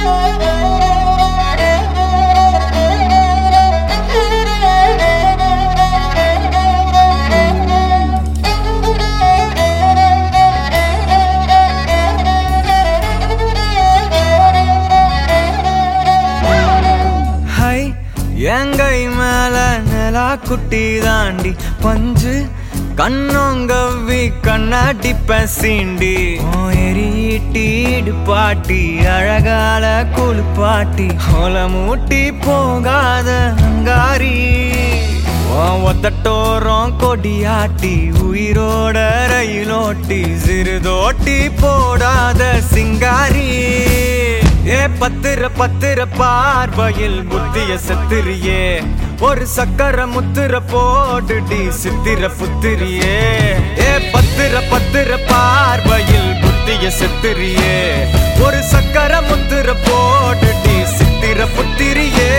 high எங்கை மேல நிலா குட்டி தாண்டி பஞ்சு கண்ணோங்கவ்வி கண்ணாடி பசீண்டி எரியீட்டீடு பாட்டி அழகால குளிப்பாட்டி மூட்டி போகாத அங்காரி உன் ஒத்தட்டோரம் கொடியாட்டி உயிரோட ரயிலோட்டி சிறுதோட்டி போடாத சிங்காரி ஏ பத்திர பத்திர பார்வையில் புத்திய செத்துறியே ஒரு சக்கர முத்திர போடுடி சித்திர புத்திரியே ஏ பத்திர பத்திர பார்வையில் புத்திய செத்துறியே ஒரு சக்கர முத்திர போடுடி சித்திர புத்திரியே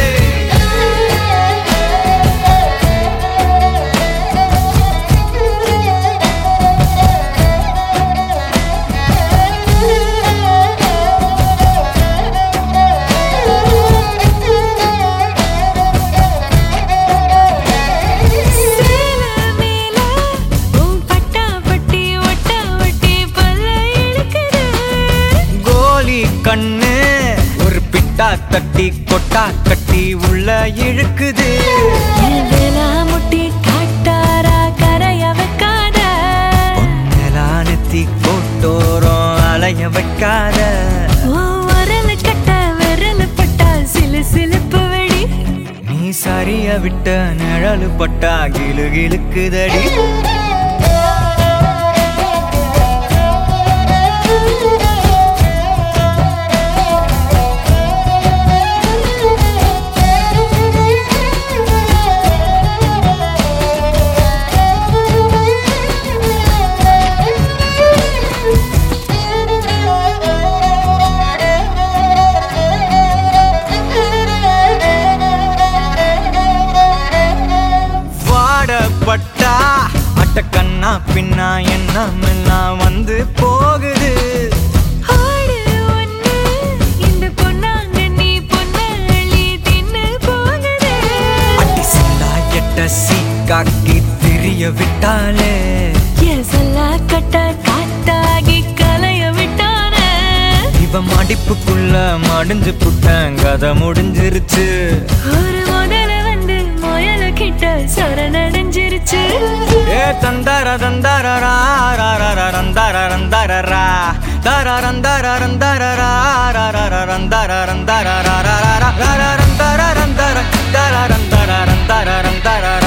சேல மேல உன் பட்டா பட்டி ஒட்ட ஒட்டி பல்ல இழுக்குது கோலி கண்ணு ஒரு பிட்டா தட்டி கொட்டா கட்டி உள்ள இழுக்குது என் வேலா முட்டி காட்டாரா கரைய வைக்காத நிலானத்தி கோட்டோரம் அலைய வைக்காத உன் வரல கட்ட விரல பட்டா சிலு சிலுப்பு வெடி நீ சரிய விட்ட நிழலு பட்டா கிளு கிளுக்குதடி வாடப்பட்டா அட்ட கண்ணா பின்னா என்ன எல்லாம் வந்து போகுது ஆடு ஒண்ணு இந்த பொன்னாங்க நீ பொன்னழி தின்னு போகுது அட்டி சில்லா எட்ட சீக்காக்கி திரிய விட்டாலே என் சொல்ல கட்ட காத்தாகி கலைய விட்டானே இவ மடிப்புக்குள்ள மடிஞ்சு புட்டேன் கதை முடிஞ்சிருச்சு ஒரு முதல வந்து முயல கிட்ட சரணடைஞ்சிருச்சு ஏ தந்தார தந்தார ரா ரா ரா ரா ரந்தார ரந்தார ரா தார ரந்தார ரந்தார ரா ரா ரா ரா ரந்தார ரந்தார ரா ரா ரா ரா ரா ரா ரந்தார ரந்தார தார ரந்தார ரந்தார ரந்தார